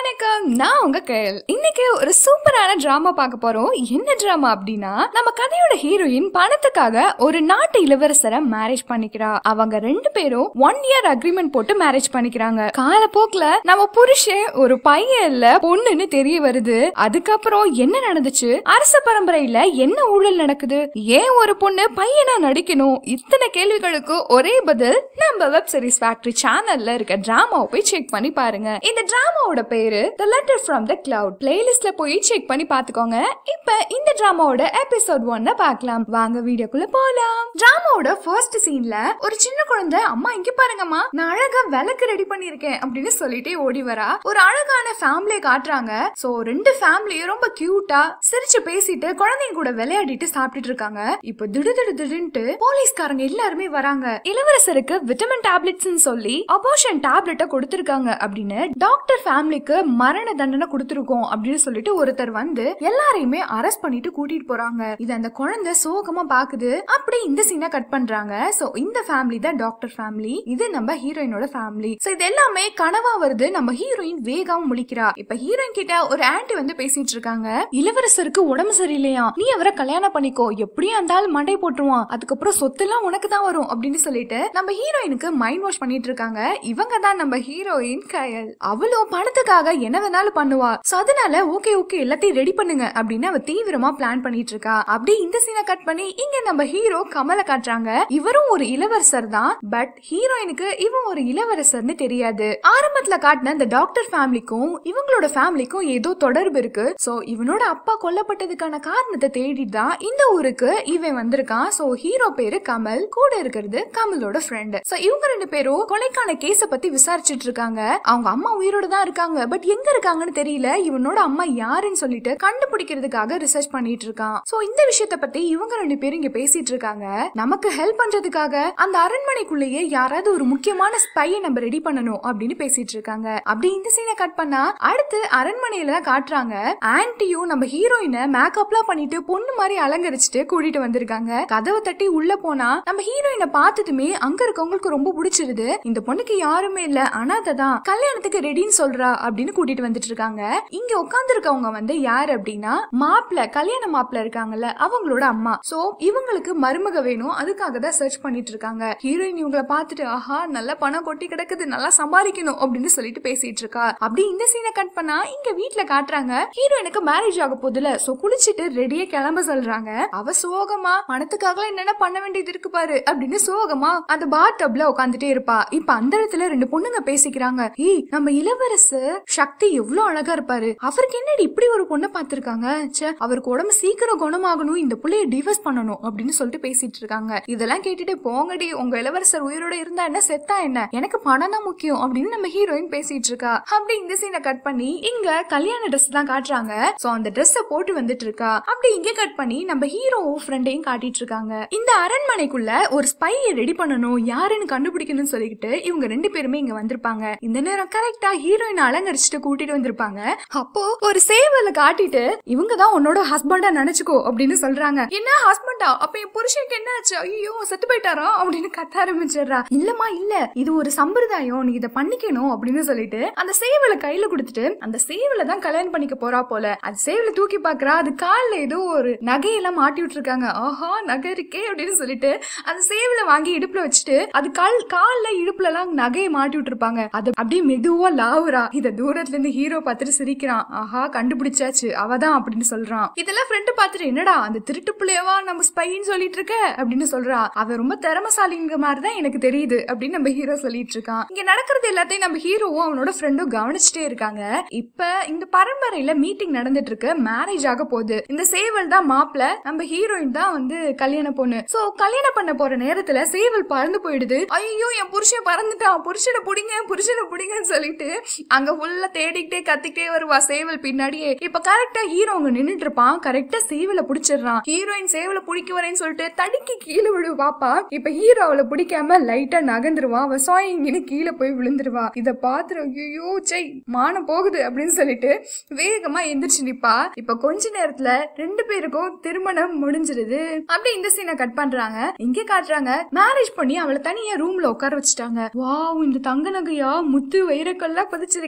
வணக்கம் நான் உங்க கையல் இன்னைக்கு ஒரு சூப்பரான டிராமா பார்க்க போறோம் என்ன டிராமா அப்படின்னா நம்ம கதையோட ஹீரோயின் பணத்துக்காக ஒரு நாட்டு இளவரசரை மேரேஜ் பண்ணிக்கிறா அவங்க ரெண்டு பேரும் ஒன் இயர் அக்ரிமெண்ட் போட்டு மேரேஜ் பண்ணிக்கிறாங்க காலப்போக்குல நம்ம புருஷன் ஒரு பையன் இல்ல பொண்ணுன்னு தெரிய வருது அதுக்கப்புறம் என்ன நடந்துச்சு அரச பரம்பரையில என்ன ஊழல் நடக்குது ஏன் ஒரு பொண்ணு பையனா நடிக்கணும் இத்தனை கேள்விகளுக்கு ஒரே பதில் நம்ம வெப் சீரிஸ் ஃபேக்டரி சேனல்ல இருக்க டிராமாவை போய் செக் பண்ணி பாருங்க இந்த டிராமாவோட பேரு the letter from the cloud பிளேலிஸ்ட்ல போய் செக் பண்ணி பாத்துக்கோங்க இப்ப இந்த டிராமாவோட எபிசோட் ஒன்ன பார்க்கலாம் வாங்க வீடியோக்குள்ள போலாம் டிராமாவோட ஃபர்ஸ்ட் சீன்ல ஒரு சின்ன குழந்தை அம்மா இங்க பாருங்கம்மா நான் அழகா விளக்கு ரெடி பண்ணிருக்கேன் அப்படின்னு சொல்லிட்டே ஓடி வரா ஒரு அழகான ஃபேமிலியை காட்டுறாங்க சோ ரெண்டு ஃபேமிலியும் ரொம்ப கியூட்டா சிரிச்சு பேசிட்டு குழந்தைங்க கூட விளையாடிட்டு சாப்பிட்டுட்டு இருக்காங்க இப்போ திடு திடு திடுன்ட்டு போலீஸ்காரங்க எல்லாருமே வராங்க இளவரசருக்கு விட்டமின் டேப்லெட்ஸ் சொல்லி அபோஷன் டேப்லெட்டை கொடுத்திருக்காங்க அப்படின்னு டாக்டர் ஃபேமிலிக்கு மரண தண்டனை கொடுத்திருக்கோம் அப்படின்னு சொல்லிட்டு ஒருத்தர் வந்து எல்லாரையுமே அரெஸ்ட் பண்ணிட்டு கூட்டிட்டு போறாங்க இது அந்த குழந்தை சோகமா பாக்குது அப்படி இந்த சீனை கட் பண்றாங்க சோ இந்த ஃபேமிலி தான் டாக்டர் ஃபேமிலி இது நம்ம ஹீரோயினோட ஃபேமிலி சோ இது எல்லாமே கனவா வருது நம்ம ஹீரோயின் வேகாம முழிக்கிறா இப்ப ஹீரோயின் கிட்ட ஒரு ஆன்ட்டி வந்து பேசிட்டு இருக்காங்க இளவரசருக்கு உடம்பு சரியில்லையா நீ அவரை கல்யாணம் பண்ணிக்கோ எப்படியும் அந்த ஆள் மண்டை போட்டுருவான் அதுக்கப்புறம் சொத்தெல்லாம் உனக்கு தான் வரும் அப்படின்னு சொல்லிட்டு நம்ம ஹீரோயினுக்கு மைண்ட் வாஷ் பண்ணிட்டு இருக்காங்க இவங்க தான் நம்ம ஹீரோயின் கயல் அவளும் பணத்துக்காக என்ன வேணாலும் பண்ணுவா சோ அதனால ஓகே ஓகே எல்லாத்தையும் ரெடி பண்ணுங்க அப்படின்னு அவ தீவிரமா பிளான் பண்ணிட்டு இருக்கா அப்படி இந்த சீனை கட் பண்ணி இங்க நம்ம ஹீரோ கமலை காட்டுறாங்க இவரும் ஒரு இளவரசர் தான் பட் ஹீரோயினுக்கு இவன் ஒரு இளவரசர்னு தெரியாது ஆரம்பத்துல காட்டின இந்த டாக்டர் ஃபேமிலிக்கும் இவங்களோட ஃபேமிலிக்கும் ஏதோ தொடர்பு இருக்கு சோ இவனோட அப்பா கொல்லப்பட்டதுக்கான காரணத்தை தேடிட்டு தான் இந்த ஊருக்கு இவன் வந்திருக்கான் சோ ஹீரோ பேரு கமல் கூட இருக்கிறது கமலோட ஃப்ரெண்ட் சோ இவங்க ரெண்டு பேரும் கொலைக்கான கேஸ பத்தி விசாரிச்சுட்டு இருக்காங்க அவங்க அம்மா உயிரோட தான் இருக்காங்க பட் எங்க இருக்காங்கன்னு தெரியல இவனோட அம்மா யாருன்னு சொல்லிட்டு கண்டுபிடிக்கிறதுக்காக ரிசர்ச் பண்ணிட்டு இருக்கான் சோ இந்த விஷயத்த பத்தி இவங்க ரெண்டு பேரும் இங்க பேசிட்டு இருக்காங்க நமக்கு ஹெல்ப் பண்றதுக்காக அந்த அரண்மனைக்குள்ளேயே யாராவது ஒரு முக்கியமான ஸ்பையை நம்ம ரெடி பண்ணணும் அப்படின்னு பேசிட்டு இருக்காங்க அப்படி இந்த சீனை கட் பண்ணா அடுத்து அரண்மனையில தான் காட்டுறாங்க ஆன்ட்டியும் நம்ம ஹீரோயினை மேக்கப்லாம் பண்ணிட்டு பொண்ணு மாதிரி அலங்கரிச்சுட்டு கூட்டிட்டு வந்திருக்காங்க கதவை தட்டி உள்ள போனா நம்ம ஹீரோயினை பார்த்ததுமே அங்க இருக்கவங்களுக்கு ரொம்ப பிடிச்சிருது இந்த பொண்ணுக்கு யாருமே இல்ல அனாதை தான் கல்யாணத்துக்கு ரெடின்னு சொல்றா அப்படின்னு கூட்டிட்டு வந்துட்டு இருக்காங்க இங்க உட்கார்ந்து இருக்கவங்க வந்து யார் அப்படின்னா மாப்பிள்ள கல்யாண மாப்பிள்ள இருக்காங்கல்ல அவங்களோட அம்மா சோ இவங்களுக்கு மருமக வேணும் அதுக்காக தான் சர்ச் பண்ணிட்டு இருக்காங்க ஹீரோயின் இவங்களை பார்த்துட்டு ஆஹா நல்ல பணம் கொட்டி கிடக்குது நல்லா சம்பாதிக்கணும் அப்படின்னு சொல்லிட்டு பேசிட்டு இருக்கா அப்படி இந்த சீனை கட் பண்ணா இங்க வீட்ல காட்டுறாங்க ஹீரோயினுக்கு மேரேஜ் ஆக போதுல சோ குளிச்சிட்டு ரெடியா கிளம்ப சொல்றாங்க அவ சோகமா பணத்துக்காக என்னென்ன பண்ண வேண்டியது இருக்கு பாரு அப்படின்னு சோகமா அந்த பாத் டப்ல உட்காந்துட்டே இருப்பா இப்ப அந்த இடத்துல ரெண்டு பொண்ணுங்க பேசிக்கிறாங்க ஏய் நம்ம இளவரசர் சக்தி எவ்வளவு அழகா இருப்பாரு அவருக்கு என்னடி இப்படி ஒரு பொண்ணை பார்த்திருக்காங்க ச்சே அவருக்கு உடம்பு சீக்கிரம் குணமாகணும் இந்த புள்ளைய டிவோர்ஸ் பண்ணணும் அப்படின்னு சொல்லிட்டு பேசிட்டு இருக்காங்க இதெல்லாம் கேட்டுட்டு போங்கடி உங்க இளவரசர் உயிரோட இருந்தா என்ன செத்தா என்ன எனக்கு பணம் தான் முக்கியம் அப்படின்னு நம்ம ஹீரோயின் பேசிட்டு இருக்கா அப்படி இந்த சீனை கட் பண்ணி இங்க கல்யாண ட்ரெஸ் தான் காட்டுறாங்க சோ அந்த ட்ரெஸ்ஸ போட்டு வந்துட்டு இருக்கா அப்படி இங்க கட் பண்ணி நம்ம ஹீரோவும் ஃப்ரெண்டையும் காட்டிட்டு இருக்காங்க இந்த அரண்மனைக்குள்ள ஒரு ஸ்பையை ரெடி பண்ணணும் யாருன்னு கண்டுபிடிக்கணும்னு சொல்லிக்கிட்டு இவங்க ரெண்டு பேருமே இங்க வந்திருப்பாங்க இந்த நேரம் கரெக்டா ஹீரோயின் அலங்கரிச்சுட்டு கூட்டிட்டு வந்திருப்பாங்க அப்போ ஒரு சேவல காட்டிட்டு இவங்க தான் உன்னோட ஹஸ்பண்டா நினைச்சுக்கோ அப்படின்னு சொல்றாங்க என்ன ஹஸ்பண்டா அப்ப என் புருஷனுக்கு என்ன ஆச்சு ஐயோ செத்து போயிட்டாரா அப்படின்னு கத்த ஆரம்பிச்சிடுறா இல்லம்மா இல்ல இது ஒரு சம்பிரதாயம் நீ இதை பண்ணிக்கணும் அப்படின்னு சொல்லிட்டு அந்த சேவலை கையில கொடுத்துட்டு அந்த சேவலை தான் கல்யாணம் பண்ணிக்க போறா போல அது சேவலை தூக்கி பாக்குறா அது கால்ல ஏதோ ஒரு நகையெல்லாம் மாட்டி விட்டுருக்காங்க ஆஹா நகை இருக்கே அப்படின்னு சொல்லிட்டு அந்த சேவலை வாங்கி இடுப்புல வச்சுட்டு அது கால் கால்ல இடுப்புல எல்லாம் நகையை மாட்டி விட்டுருப்பாங்க அது அப்படியே மெதுவா லாவுறா இத தூரத்துல இருந்து ஹீரோ பார்த்துட்டு சிரிக்கிறான் ஆஹா கண்டுபிடிச்சாச்சு அவதான் அப்படின்னு சொல்றான் இதெல்லாம் ஃப்ரெண்டு பார்த்துட்டு என்னடா அந்த திருட்டு பிள்ளையவா நம்ம ஸ்பைன்னு சொல்லிட்டு இருக்க அப்படின்னு சொல்றா அவ ரொம்ப திறமசாலிங்க மாதிரிதான் எனக்கு தெரியுது அப்படின்னு நம்ம ஹீரோ சொல்லிட்டு இருக்கான் இங்க நடக்கிறது எல்லாத்தையும் நம்ம ஹீரோவும் அவனோட ஃப்ரெண்டும் கவனிச்சுட்டே இருக்காங்க இப்ப இந்த பரம்பரையில மீட்டிங் நடந்துட்டு இருக்கு மேரேஜ் ஆக போகுது இந்த சேவல் தான் மாப்பிள்ள நம்ம ஹீரோயின் தான் வந்து கல்யாண பொண்ணு சோ கல்யாணம் பண்ண போற நேரத்துல சேவல் பறந்து போயிடுது ஐயோ என் புருஷன் பறந்துட்டான் புருஷனை புடிங்க புருஷனை புடிங்கன்னு சொல்லிட்டு அங்க ஃபுல்லா தேடிக்கிட்டே கத்திக்கிட்டே வருவா சேவல் பின்னாடியே இப்ப கரெக்டா ஹீரோ அங்க நின்னுட்டு இருப்பான் கரெக்டா சேவலை புடிச்சிடுறான் ஹீரோயின் சேவலை பிடிக்க வரேன்னு சொல்லிட்டு தடுக்கி கீழே விடு பாப்பா இப்ப ஹீரோ அவளை பிடிக்காம லைட்டா நகர்ந்துருவான் அவ சாயிங்கன்னு கீழே போய் விழுந்துருவா இத பாத்துரு ஐயோ சை மானம் போகுது அப்படின்னு சொல்லிட்டு வேகமா எந்திரிச்சு நிப்பா இப்ப கொஞ்ச நேரத்துல ரெண்டு பேருக்கும் திருமணம் முடிஞ்சிருது அப்படி இந்த சீனை கட் பண்றாங்க இங்க காட்டுறாங்க மேரேஜ் பண்ணி அவளை தனியா ரூம்ல உட்கார வச்சுட்டாங்க வாவ் இந்த தங்க நகையா முத்து வைரக்கல்லாம் பதிச்சிருக்கே அப்படின்னு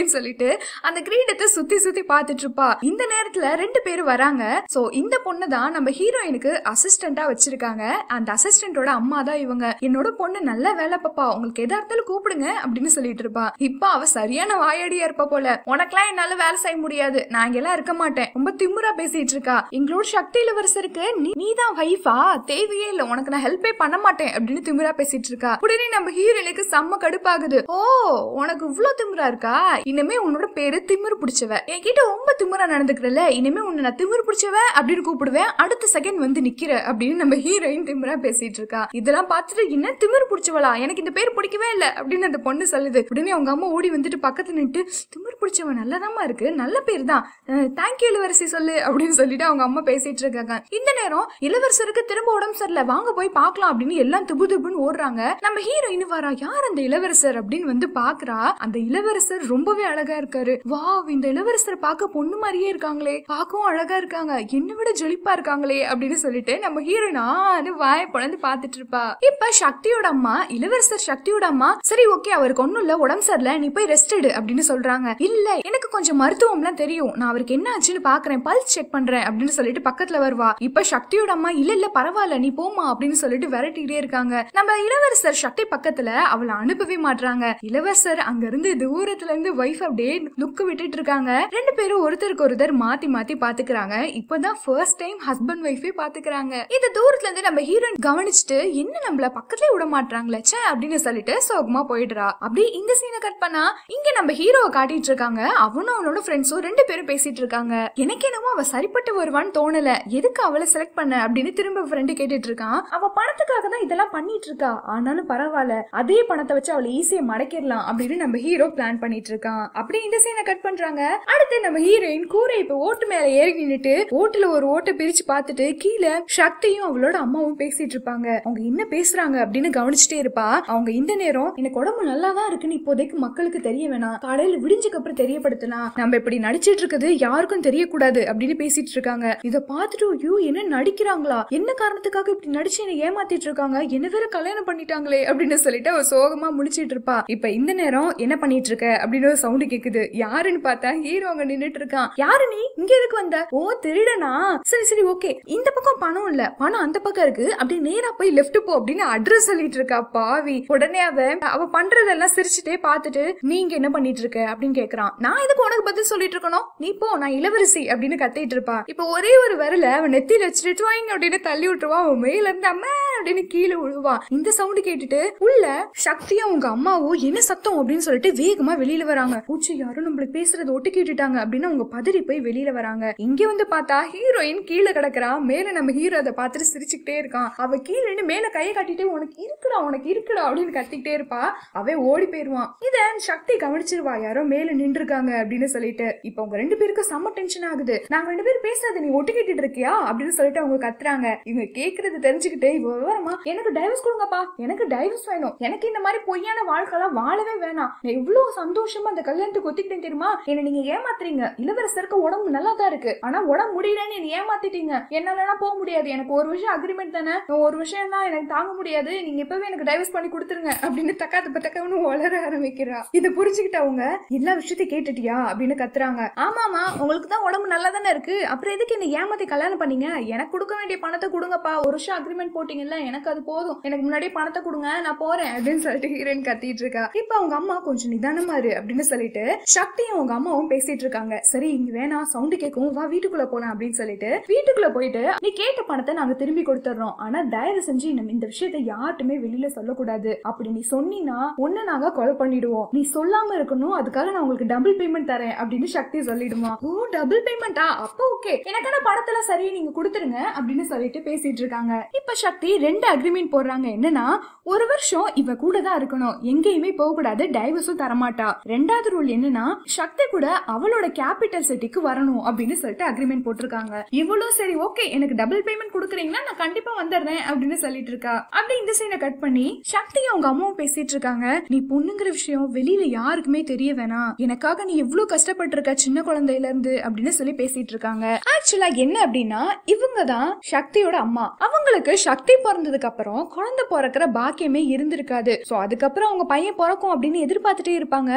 அப்படின்னு சொல்லிட்டு அந்த கிரீடத்தை சுத்தி சுத்தி பார்த்துட்டு இருப்பா இந்த நேரத்துல ரெண்டு பேரும் வராங்க சோ இந்த பொண்ணு தான் நம்ம ஹீரோயினுக்கு அசிஸ்டண்டா வச்சிருக்காங்க அந்த அசிஸ்டன்டோட அம்மா தான் இவங்க என்னோட பொண்ணு நல்ல வேலை பாப்பா உங்களுக்கு எதா இருந்தாலும் கூப்பிடுங்க அப்படின்னு சொல்லிட்டு இருப்பா இப்ப அவ சரியான வாயாடியா இருப்பா போல உனக்கெல்லாம் என்னால வேலை செய்ய முடியாது நான் இங்கெல்லாம் இருக்க மாட்டேன் ரொம்ப திமுறா பேசிட்டு இருக்கா எங்களோட சக்தி இளவரசருக்கு நீ நீதான் வைஃபா தேவையே இல்ல உனக்கு நான் ஹெல்ப்பே பண்ண மாட்டேன் அப்படின்னு திமுறா பேசிட்டு இருக்கா உடனே நம்ம ஹீரோனுக்கு செம்ம கடுப்பாகுது ஓ உனக்கு இவ்வளவு திமிரா இருக்கா இனிமே உன்னோட பேரு திமிரு பிடிச்சவ என்கிட்ட ரொம்ப திமிரா நடந்துக்கிறல இனிமே உன்னை நான் திமிரு பிடிச்சவ அப்படின்னு கூப்பிடுவேன் அடுத்த செகண்ட் வந்து நிக்கிற அப்படின்னு நம்ம ஹீரோயின் திமிரா பேசிட்டு இருக்கா இதெல்லாம் பார்த்துட்டு என்ன திமிரு பிடிச்சவளா எனக்கு இந்த பேர் பிடிக்கவே இல்ல அப்படின்னு அந்த பொண்ணு சொல்லுது உடனே அவங்க அம்மா ஓடி வந்துட்டு பக்கத்துல நின்று திமிரு பிடிச்சவன் நல்லதாம்மா இருக்கு நல்ல பேர் தான் தேங்க்யூ இளவரசி சொல்லு அப்படின்னு சொல்லிட்டு அவங்க அம்மா பேசிட்டு இருக்காங்க இந்த நேரம் இளவரசருக்கு திரும்ப உடம்பு சரியில்லை வாங்க போய் பார்க்கலாம் அப்படின்னு எல்லாம் துபு துபுன்னு ஓடுறாங்க நம்ம ஹீரோயின் வரா யார் அந்த இளவரசர் அப்படின்னு வந்து பாக்குறா அந்த இளவரசர் ரொம்பவே அழகா இருக்காரு வாவ் இந்த இளவரசரை பார்க்க பொண்ணு மாதிரியே இருக்காங்களே பார்க்கவும் அழகா இருக்காங்க என்னை விட ஜொலிப்பா இருக்காங்களே அப்படின்னு சொல்லிட்டு நம்ம ஹீரோயின் ஆறு வாய பொழந்து பார்த்துட்டு இருப்பா இப்ப சக்தியோட அம்மா இளவரசர் சக்தியோட அம்மா சரி ஓகே அவருக்கு ஒண்ணும் இல்ல உடம்பு சரியில்லை நீ போய் ரெஸ்ட் எடு அப்படின்னு சொல்றாங்க இல்ல எனக்கு கொஞ்சம் மருத்துவம்லாம் தெரியும் நான் அவருக்கு என்ன ஆச்சுன்னு பாக்குறேன் பல்ஸ் செக் பண்றேன் அப்படின்னு சொல்லிட்டு பக்கத்துல வருவா இப்ப சக்தியோட அம்மா இல்ல இல்ல பரவாயில்ல நீ போமா அப்படின்னு சொல்லிட்டு விரட்டிட்டே இருக்காங்க நம்ம இளவரசர் சக்தி பக்கத்துல அவளை அனுப்பவே மாட்றாங்க இளவரசர் அங்க இருந்து தூரத்துல இருந்து வைஃப் அப்படியே லுக்கு விட்டுட்டு இருக்காங்க ரெண்டு பேரும் ஒருத்தருக்கு ஒருத்தர் மாத்தி மாத்தி பாத்துக்கிறாங்க இப்பதான் ஃபர்ஸ்ட் டைம் ஹஸ்பண்ட் ஒய்ஃபே பாத்துக்கிறாங்க இந்த தூரத்துல இருந்து நம்ம ஹீரோயின் கவனிச்சுட்டு என்ன நம்மள பக்கத்துலயே விட மாட்றாங்களே ச்சே அப்படின்னு சொல்லிட்டு சோகமா போயிடுறா அப்படியே இந்த சீனை கட் பண்ணா இங்க நம்ம ஹீரோவை காட்டிட்டு இருக்காங்க அவனும் அவனோட ஃப்ரெண்ட்ஸும் ரெண்டு பேரும் பேசிட்டு இருக்காங்க எனக்கு என்னமோ அவ சரிப்பட்டு வருவான்னு தோணல எதுக்கு அவளை செலக்ட் பண்ண அப்படின்னு திரும்ப ஃப்ரெண்டு கேட்டுட்டு இருக்கான் அவ பணத்துக்காக தான் இதெல்லாம் பண்ணிட்டு இருக்கா ஆனாலும் பரவாயில்ல அதே பணத்தை வச்சு அவளை ஈஸியா மடக்கிடலாம் அப்படின்னு நம்ம ஹீரோ பிளான் பண்ணிட்டு இருக்கான் அப்படி இந்த சீனை கட் பண்றாங்க அடுத்து நம்ம ஹீரோயின் கூரை இப்ப ஓட்டு மேல ஏறி நின்னுட்டு ஓட்டுல ஒரு ஓட்டை பிரிச்சு பார்த்துட்டு கீழே சக்தியும் அவளோட அம்மாவும் பேசிட்டு இருப்பாங்க அவங்க என்ன பேசுறாங்க அப்படின்னு கவனிச்சுட்டே இருப்பா அவங்க இந்த நேரம் எனக்கு உடம்பு நல்லா தான் இருக்குன்னு இப்போதைக்கு மக்களுக்கு தெரிய வேணாம் காலையில விடிஞ்சதுக்கு அப்புறம் தெரியப்படுத்தலாம் நம்ம இப்படி நடிச்சிட்டு இருக்குது யாருக்கும் தெரியக்கூடாது அப்படின்னு பேசிட்டு இருக்காங்க இத பார்த்துட்டு ஐயோ என்ன நடிக்கிறாங்களா என்ன காரணத்துக்காக இப்படி நடிச்சு என்ன ஏமாத்திட்டு இருக்காங்க என்ன வேற கல்யாணம் பண்ணிட்டாங்களே அப்படின்னு சொல்லிட்டு அவ சோகமா முடிச்சிட்டு இருப்பா இப்ப இந்த நேரம் என்ன பண்ணிட்டு இருக்க அப்படின்னு ஒரு சவுண்ட் கேக்குது யாருன்னு பார்த்தா ஹீரோ அங்க நின்னுட்டு இருக்கான் யாரு நீ இங்க எதுக்கு வந்த ஓ திருடனா சரி சரி ஓகே இந்த பக்கம் பணம் இல்ல பணம் அந்த பக்கம் இருக்கு அப்படியே நேரா போய் லெஃப்ட் போ அப்படின்னு அட்ரஸ் சொல்லிட்டு இருக்கா பாவி உடனே அவ அவ பண்றதெல்லாம் சிரிச்சுட்டே பார்த்துட்டு நீங்க என்ன பண்ணிட்டு இருக்க அப்படின்னு கேக்குறான் நான் எதுக்கு உனக்கு பதில் சொல்லிட்டு இருக்கணும் நீ போ நான் இளவரசி அப்படின்னு கத்திட்டு இருப்பா இப்ப ஒரே ஒரு விரல அவன் நெத்தியில வச்சுட்டு "ட்வாயிங்" அப்படின்னு தள்ளி விட்டுருவான் அவன் மேல இருந்து அம்மா அப்படின்னு கீழே விழுவான் இந்த சவுண்ட் கேட்டுட்டு உள்ள சக்தியும் அவங்க அம்மாவும் என்ன சத்தம் அப்படின்னு சொல்லிட்டு வேகமா வெளியில வராங்க பூச்சி யாரும் நம்மளுக்கு பேசுறது ஒட்டு கேட்டுட்டாங்க அப்படின்னு அவங்க பதறி போய் வெளியில வராங்க இங்க வந்து பார்த்தா ஹீரோயின் கீழே கிடக்குறா மேல நம்ம ஹீரோ அதை பார்த்துட்டு சிரிச்சுக்கிட்டே இருக்கான் அவ கீழே நின்னு மேல கையை காட்டிட்டு உனக்கு இருக்குடா உனக்கு இருக்குடா அப்படின்னு கத்திக்கிட்டே இருப்பா அவன் ஓடி போயிருவான் இத சக்தி கவனிச்சிருவா யாரோ மேல நின்றுருக்காங்க அப்படின்னு சொல்லிட்டு இப்ப அவங்க ரெண்டு பேருக்கும் செம்ம டென்ஷன் ஆகுது நாங்க ரெண்டு பேரும் பேசுறது நீ ஒட்டு கேட்டுட்டு இருக்கியா அப்படின்னு சொல்லிட்டு அவங்க கத்துறாங்க இவங்க கேக்குறது தெரிஞ்சுக்கிட்டு இவ விவரமா எனக்கு டைவர்ஸ் கொடுங்கப்பா எனக்கு டைவர்ஸ் வேணும் எனக்கு இந்த மாதிரி பொய்யான வாழ்க்கைலாம் வாழவே வேணாம் நான் இவ்வளவு சந்தோஷமா அந்த கல்யாணத்துக்கு ஒத்திக்கிட்டேன் தெரியுமா என்ன நீங்க ஏமாத்துறீங்க இளவரசருக்கு உடம்பு நல்லா தான் இருக்கு ஆனா உடம்பு முடியலன்னு என்ன ஏமாத்திட்டீங்க என்னாலலாம் போக முடியாது எனக்கு ஒரு வருஷம் அக்ரிமெண்ட் தானே ஒரு விஷயம் தான் எனக்கு தாங்க முடியாது நீங்க இப்பவே எனக்கு டைவர்ஸ் பண்ணி கொடுத்துருங்க அப்படின்னு தக்கா தப்ப தக்கவனு வளர ஆரம்பிக்கிறா இதை புரிஞ்சுக்கிட்டவங்க எல்லா விஷயத்தையும் கேட்டுட்டியா அப்படின்னு கத்துறாங்க ஆமாமா உங்களுக்கு தான் உடம்பு நல்லா தானே இருக்கு அப்புறம் எதுக்கு என்ன ஏமாத்தி கல்யாணம் பண்ணீங்க எனக்கு கொடுக்க வேண்டிய பணத்தை கொடுங்கப்பா ஒரு வருஷம் அக்ரிமெண்ட் போட்டீங்கல்ல எனக்கு அது போதும் எனக்கு முன்னாடியே பணத்தை கொடுங்க நான் போறேன் அப்படின்னு சொல்லிட்டு ஹீரோயின் கத்திட்டு இருக்கா இப்ப அவங்க அம்மா கொஞ்சம் நிதானமா இரு அப்படின்னு சொல்லிட்டு சக்தியும் அவங்க அம்மாவும் பேசிட்டு இருக்காங்க சரி இங்க வேணாம் சவுண்ட் கேட்கும் வா வீட்டுக்குள்ள போலாம் அப்படின்னு சொல்லிட்டு வீட்டுக்குள்ள போயிட்டு நீ கேட்ட பணத்தை நாங்க திரும்பி கொடுத்துறோம் ஆனா தயவு செஞ்சு நம்ம இந்த விஷயத்தை யார்ட்டுமே வெளியில சொல்லக்கூடாது அப்படி நீ சொன்னீங்கன்னா ஒண்ணு நாங்க கொலை பண்ணிடுவோம் நீ சொல்லாம இருக்கணும் அதுக்காக நான் உங்களுக்கு டபுள் பேமெண்ட் தரேன் அப்படின்னு சக்தி சொல்லிடுமா ஓ டபுள் பேமெண்டா அப்போ ஓகே எனக்கான பணத்தெல்லாம் சரியா நீங்க கொடுத்துருங்க அப்படின்னு சொல்லிட்டு பேசிட்டு இருக்காங்க இப்ப சக்தி ரெண்டு அக்ரிமெண்ட் போடுறாங்க என்னன்னா ஒரு வருஷம் இவ கூட தான் இருக்கணும் எங்கேயுமே போக கூடாது டைவர்ஸும் தரமாட்டா ரெண்டாவது ரூல் என்னன்னா சக்தி கூட அவளோட கேபிட்டல் சிட்டிக்கு வரணும் அப்படின்னு சொல்லிட்டு அக்ரிமெண்ட் போட்டிருக்காங்க இவ்வளவு சரி ஓகே எனக்கு டபுள் பேமெண்ட் கொடுக்குறீங்கன்னா நான் கண்டிப்பா வந்துடுறேன் அப்படின்னு சொல்லிட்டு இருக்கா அப்படி இந்த சீனை கட் பண்ணி சக்தியும் அவங்க அம்மாவும் பேசிட்டு இருக்காங்க நீ பொண்ணுங்கிற விஷயம் வெளியில யாருக்குமே தெரிய வேணாம் எனக்காக நீ எவ்வளவு கஷ்டப்பட்டிருக்க சின்ன குழந்தையில இருந்து அப்படின்னு சொல்லி பேசிட்டு இருக்காங்க ஆக்சுவலா என்ன அப்படின்னா இவங்க தான் சக்தியோட அம்மா அவங்களுக்கு சக்தி பிறந்ததுக்கு அப்புறம் குழந்தை பிறக்கிற பாக்கியமே இருந்திருக்காது சோ அதுக்கப்புறம் அவங்க பையன் பிறக்கும் அப்படின்னு எதிர்பார்த்துட்டே இருப்பாங்க குழந்தை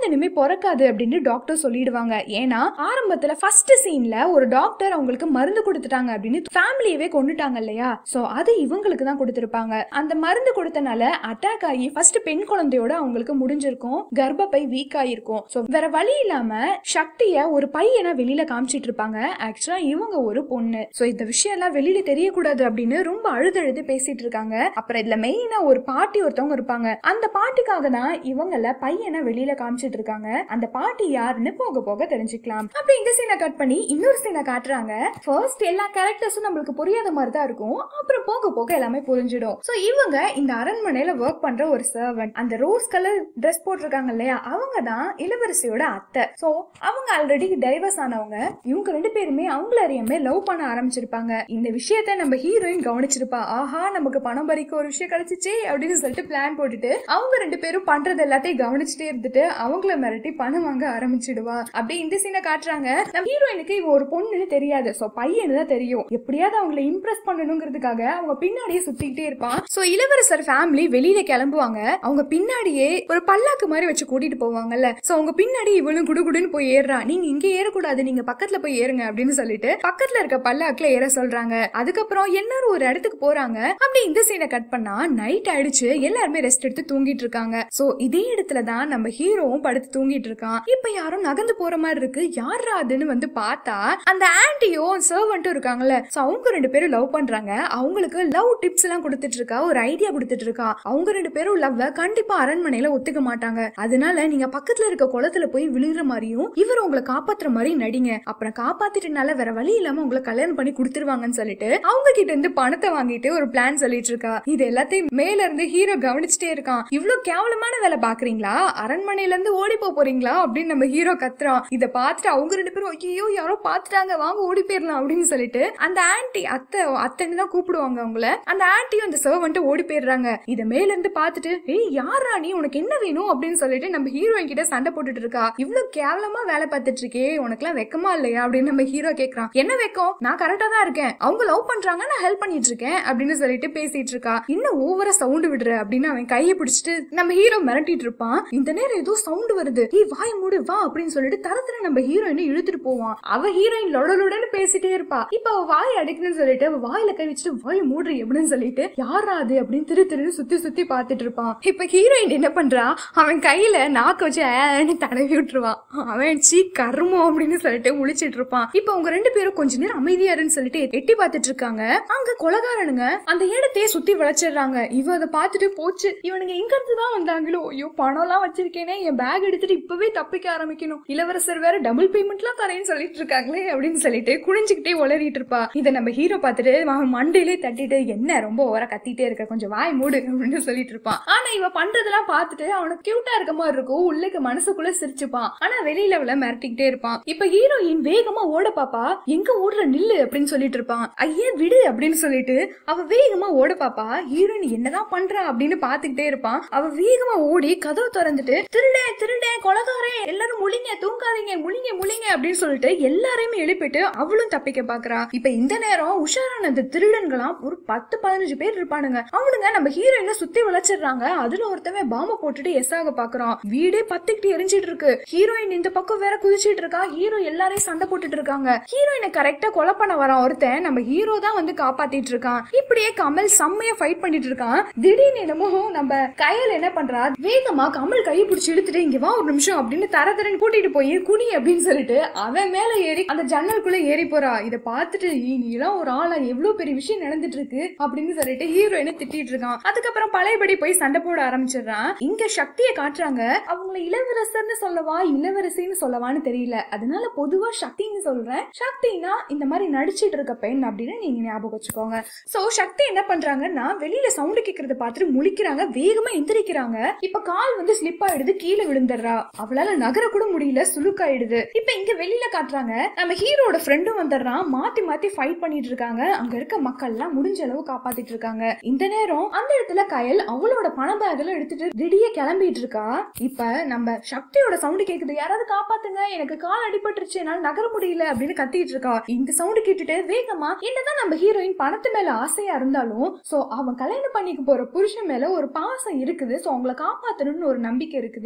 இனிமே பிறக்காது அப்படின்னு டாக்டர் சொல்லிடுவாங்க ஏன்னா ஆரம்பத்துல ஃபர்ஸ்ட் சீன்ல ஒரு டாக்டர் அவங்களுக்கு மருந்து கொடுத்துட்டாங்க அப்படின்னு ஃபேமிலியவே கொண்டுட்டாங்க இல்லையா சோ அது இவங்களுக்கு தான் கொடுத்திருப்பாங்க அந்த மருந்து கொடுத்தனால அட்டாக் ஆகி ஃபர்ஸ்ட் பெண் குழந்தையோட அவங்களுக்கு முடிஞ்சிருக்கும் கர்ப்பப்பை வீக் ஆயிருக்கும் சோ வேற வழி இல்லாம சக்திய ஒரு பையனை வெளியில காமிச்சிட்டு இருப்பாங்க ஆக்சுவலா இவங்க ஒரு பொண்ணு சோ இந்த விஷயம் எல்லாம் வெளியில தெரியக்கூடாது அப்படின்னு ரொம்ப அழுதழுது பேசிட்டு இருக்காங்க அப்புறம் இதுல மெயினா ஒரு பாட்டி ஒருத்தவங்க இருப்பாங்க அந்த பாட்டிக்காக தான் இவங்கள பையனை வெளியில காமிச்சிட்டு இருக்காங்க அந்த பாட்டி யாருன்னு போக போக தெரிஞ்சுக்கலாம் அப்ப இந்த சீனை கட் பண்ணி இன்னொரு சீனை காட்டுறாங்க ஃபர்ஸ்ட் எல்லா கேரக்டர்ஸும் நம்மளுக்கு புரியாத மாதிரி தான் இருக்கும் அப்புறம் போக போக எல்லாமே புரிஞ்சிடும் சோ இவங்க இந்த அரண்மனையில ஒர்க் பண்ற ஒரு சர்வன்ட் அந்த ரோஸ் கலர் ட்ரெஸ் போட்டிருக்காங்க இல்லையா அவங்க தான் இளவரசியோட அத்தை சோ அவங்க ஆல்ரெடி டைவர்ஸ் ஆனவங்க இவங்க ரெண்டு பேருமே அவங்கள அறியாம லவ் பண்ண ஆரம்பிச்சிருப்பாங்க இந்த விஷயத்த நம்ம ஹீரோயின் கவனிச்சிருப்பா ஆஹா நமக்கு பணம் பறிக்க ஒரு விஷயம் கிடைச்சிச்சே அப்படின்னு சொல்லிட்டு பிளான் போட்டுட்டு அவங்க ரெண்டு பேரும் பண்றது எல்லாத்தையும் கவனிச்சுட்டே இருந்துட்டு அவங்கள மிரட்டி பணம் வாங்க ஆரம்பிச்சிடுவா அப்படியே இந்த சீனை காட்டுறாங்க நம்ம ஹீரோயினுக்கு இவ ஒரு பொண்ணுன்னு தெரியாது சோ பையனு தான் தெரியும் எப்படியாவது அவங்கள இம்ப்ரெஸ் பண்ணணுங்கிறதுக்காக அவங்க பின்னாடியே சுத்திக்கிட்டே இருப்பான் சோ இளவரசர் ஃபேமிலி வெளியில கிளம்புவாங்க அவங்க பின்னாடியே ஒரு பல்லாக்கு மாதிரி வச்சு கூட்டிட்டு போவாங்கல்ல சோ அவங்க பின்னாடி இவளும் குடுகுடுன்னு போய் ஏறுறா நீங்க இங்க ஏறக்கூடாது நீங்க பக்கத்துல போய் ஏறுங்க அப்படின்னு சொல்லிட்டு பக்கத்துல இருக்க பல்லாக்குல ஏற சொல்றாங்க அதுக்கப்புறம் எல்லாரும் ஒரு இடத்துக்கு போறாங்க அப்படி இந்த சீனை கட் பண்ணா நைட் ஆயிடுச்சு எல்லாருமே ரெஸ்ட் எடுத்து தூங்கிட்டு இருக்காங்க சோ இதே இடத்துல தான் நம்ம ஹீரோவும் படுத்து தூங்கிட்டு இருக்கான் இப்ப யாரும் நகர்ந்து போற மாதிரி இருக்கு யாரா அதுன்னு வந்து பார்த்தா அந்த ஆன்ட்டியும் சர்வெண்ட்டும் இருக்காங்கல்ல சோ அவங்க ரெண்டு பேரும் லவ் பண்றாங்க அவங்களுக்கு லவ் டிப்ஸ் எல்லாம் கொடுத்துட்டு இருக்கா ஒரு ஐடியா கொடுத்துட்டு இருக்கா அவங்க ரெண்டு பேரும் லவ் கண்டிப்பா அரண்மனையில ஒத்துக்க மாட்டாங்க அதனால நீங்க பக்கத்துல இருக்க குளத்துல போய் விழுகிற மாதிரியும் இவர் உங்களை காப்பாத்துற மாதிரி நடிங்க அப்புறம் காப்பாத்திட்டனால வேற வழி இல்லாம உங்களை கல்யாணம் பண்ணி கொடுத்துருவாங்கன்னு சொல்லிட்டு அவங்க கிட்ட இருந்து பணத்தை வாங்கிட்டு ஒரு பிளான் சொல்லிட்டு இருக்கா இது எல்லாத்தையும் மேல இருந்து ஹீரோ கவனிச்சுட்டே இருக்கான் இவ்ளோ கேவலமான வேலை பாக்குறீங்களா அரண்மனையில இருந்து ஓடி போக போறீங்களா அப்படின்னு நம்ம ஹீரோ கத்துறான் இத பார்த்துட்டு அவங்க ரெண்டு பேரும் ஐயோ யாரோ பாத்துட்டாங்க வாங்க ஓடி போயிடலாம் அப்படின்னு சொல்லிட்டு அந்த ஆன்ட்டி அத்தை அத்தைன்னு தான் கூப்பிடுவாங்க அவங்கள அந்த ஆன்ட்டியும் அந்த சர்வன்ட்டு ஓடி போயிடுறாங்க இத மேல இருந்து பார்த்துட்டு ஏய் யாரா நீ உனக்கு என்ன வேணும் அப்படின்னு சொல்லிட்டு நம்ம ஹீரோயின் கிட்ட சண்டை போட்டுட்டு இருக்கா இவ்ளோ கேவலமா வேலை பார்த்துட்டு இருக்கே உனக்குலாம் வெக்கமா இல்லையா அப்படின்னு நம்ம ஹீரோ கேக்குறான் என்ன வெக்கம் நான் கரெக்டா தான் இருக்கேன் அவங்க லவ் பண்றாங்க நான் ஹெல்ப் பண்ணிட்டு இருக்கேன் அப்படின்னு சொல்லிட்டு பேசிட்டு இருக்கா இன்னும் ஓவரா சவுண்ட் விடுற அப்படின்னு அவன் கையை பிடிச்சிட்டு நம்ம ஹீரோ மிரட்டிட்டு இருப்பான் இந்த நேரம் ஏதோ சவுண்ட் வருது ஏய் வாய் மூடு வா அப்படின்னு சொல்லிட்டு தரத்துல நம்ம ஹீரோயினை இழுத்துட்டு போவான் அவ ஹீரோயின் லொடலுடன்னு பேசிட்டே இருப்பா இப்ப அவ வாய் அடிக்கணும்னு சொல்லிட்டு அவ வாயில கை வச்சுட்டு வாய் மூடுறி அப்படின்னு சொல்லிட்டு யாரா அது அப்படின்னு திரு திரு சுத்தி சுத்தி பாத்துட்டு இருப்பான் இப்ப ஹீரோயின் என்ன பண்றா அவன் கையில நாக்க வச்சு ஏன்னு தடவி விட்டுருவான் அவன் சீ கருமம் அப்படின்னு சொல்லிட்டு முழிச்சிட்டு இருப்பான் இப்ப அவங்க ரெண்டு பேரும் கொஞ்ச நேரம் அமைதியா இருன்னு சொல்லிட்டு எட்டி பார்த்துட்டு இருக்காங்க அங்க கொலகாரனுங்க அந்த இடத்தையே சுத்தி விளைச்சிடுறாங்க இவ அதை பார்த்துட்டு போச்சு இவனுங்க எங்க இருந்து தான் வந்தாங்களோ ஐயோ பணம் எல்லாம் வச்சிருக்கேனே என் பேக் எடுத்துட்டு இப்பவே தப்பிக்க ஆரம்பிக்கணும் இளவரசர் வேற டபுள் பேமெண்ட்லாம் தரேன்னு சொல்லிட்டு இருக்காங்களே அப்படின்னு சொல்லிட்டு குனிஞ்சுக்கிட்டே உளறிட்டு இருப்பா இதை நம்ம ஹீரோ பார்த்துட்டு அவன் மண்டையிலே தட்டிட்டு என்ன ரொம்ப ஓவரா கத்திட்டே இருக்க கொஞ்சம் வாய் மூடு அப்படின்னு சொல்லிட்டு இருப்பான் ஆனா இவ பண்றதெல்லாம் பார்த்துட்டு அவனுக்கு கியூட்டா இருக்க மாதிரி இருக்கும் உள்ளுக்கு மனசுக்குள்ள சிரிச்சுப்பான் ஆனா வெளியில அவள மிரட்டிக்கிட்டே இருப்பான் இப்ப ஹீரோயின் வேகமா ஓட பாப்பா எங்க ஓடுற நில்லு அப்படின்னு சொல்லிட்டு இருப்பான் ஐயே விடு அப்படின்னு சொல்லிட்டு அவ வேகமா ஓட பாப்பா ஹீரோயின் என்னதான் பண்றா அப்படின்னு பாத்துக்கிட்டே இருப்பான் அவ வேகமா ஓடி கதவை திறந்துட்டு திருடே திருடே கொலகாரே எல்லாரும் முழிங்க தூங்காதீங்க முழிங்க முழிங்க அப்படின்னு சொல்லிட்டு எல்லாரையுமே எழுப்பிட்டு அவளும் தப்பிக்க பாக்குறா இப்ப இந்த நேரம் உஷாரான அந்த திருடன்களாம் ஒரு பத்து பதினஞ்சு பேர் இருப்பானுங்க அவனுங்க நம்ம ஹீரோயினை சுத்தி விளைச்சிடுறாங்க அதுல ஒருத்தவன் பாம்ப போட்டுட்டு எஸ் ஆக பாக்குறான் வீடே பத்துக்கிட்டு எரிஞ்சிட்டு இருக்கு ஹீரோயின் இந்த பக்கம் வேற குதிச்சிட்டு இருக்கா ஹீரோ எல்லாரையும் சண்டை போட்டுட்டு இருக்காங்க ஹீரோயினை கரெக்டா கொலை பண்ண வரான் ஒருத்தன் நம்ம ஹீரோ தான் வந்து காப்பாத்திட்டு இருக்கான் இப்படியே கமல் செம்மையா ஃபைட் பண்ணிட்டு இருக்கான் திடீர்னு என்னமோ நம்ம கையில என்ன பண்றா வேகமா கமல் கையை பிடிச்சி இழுத்துட்டு இங்க வா ஒரு நிமிஷம் அப்படின்னு தர தரன்னு கூட்டிட்டு போய் குனி அப்படின்னு சொல்லிட்டு அவன் மேல ஏறி அந்த ஜன்னலுக்குள்ள ஏறி போறா இத பார்த்துட்டு "ஏய், நீ எல்லாம் ஒரு ஆளா எவ்வளவு பெரிய விஷயம் நடந்துட்டு இருக்கு அப்படின்னு சொல்லிட்டு ஹீரோயினை திட்டிட்டு இருக்கான் அதுக்கப்புறம் பழையபடி போய் சண்டை போட ஆரம்பிச்சிடுறான் இங்க சக்தியை காட்டுறாங்க அவங்கள இளவரசர்னு சொல்லவா இளவரசின்னு சொல்லவான்னு தெரியல அதனால பொதுவா சக்தின்னு சொல்றேன் சக்தினா இந்த மாதிரி நடிச்சிட்டு இருக்க பெண் அப்படின்னு நீங்க ஞாபகம் வச்சுக்கோங்க சோ சக்தி என்ன பண்றாங்கன்னா வெளியில சவுண்ட் கேக்குறத பார்த்துட்டு முழிக்கிறாங்க வேகமா எந்திரிக்கிறாங்க இப்ப கால் வந்து ஸ்லிப் ஆயிடுது கீழே விழுந்துடுறா அவளால நகர கூட முடியல சுலுக்காயிடுது இப்ப இங்க வெளியில காட்டுறாங்க நம்ம ஹீரோட ஃப்ரெண்டும் வந்துடுறான் மாத்தி மாத்தி ஃபைட் பண்ணிட்டு இருக்காங்க அங்க இருக்க மக்கள் எல்லாம் முடிஞ்ச அளவு காப்பாத்திட்டு இருக்காங்க இந்த நேரம் அந்த இடத்துல கயல் அவளோட பண பேக்ல எடுத்துட்டு திடீய கிளம்பிட்டு இருக்கா இப்ப நம்ம சக்தியோட சவுண்ட் கேக்குது யாராவது காப்பாத்துங்க எனக்கு கால் அடிபட்டுருச்சு என்னால நகர முடியல அப்படின்னு கத்திட்டு இருக்கா இந்த சவுண்ட் கேட்டுட்டு வேகமா என்னதான் நம்ம ஹீரோயின் பணத்து மேல ஆசையா இருந்தாலும் சோ அவன் கல்யாணம் பண்ணிக்க போற புருஷன் மேல ஒரு பாசம் இருக்குது சோ அவங்கள காப்பாத்தணும்னு ஒரு நம்பிக்கை இருக்குது சோ அது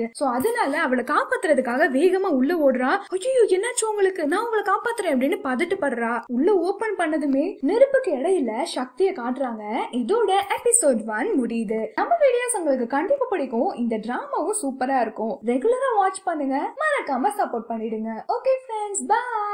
அதனால அவளை காப்பாத்துறதுக்காக வேகமா உள்ள ஓடுறா ஐயோ என்னாச்சு உங்களுக்கு நான் உங்களை காப்பாத்துறேன் அப்படின்னு பதட்டுப்படுறா உள்ள ஓபன் பண்ணதுமே நெருப்புக்கு இடையில சக்தியை காட்டுறாங்க இதோட எபிசோட் ஒன் முடியுது நம்ம வீடியோஸ் உங்களுக்கு கண்டிப்பா பிடிக்கும் இந்த டிராமாவும் சூப்பரா இருக்கும் ரெகுலரா வாட்ச் பண்ணுங்க மறக்காம சப்போர்ட் பண்ணிடுங்க ஓகே ஃப்ரெண்ட்ஸ் பை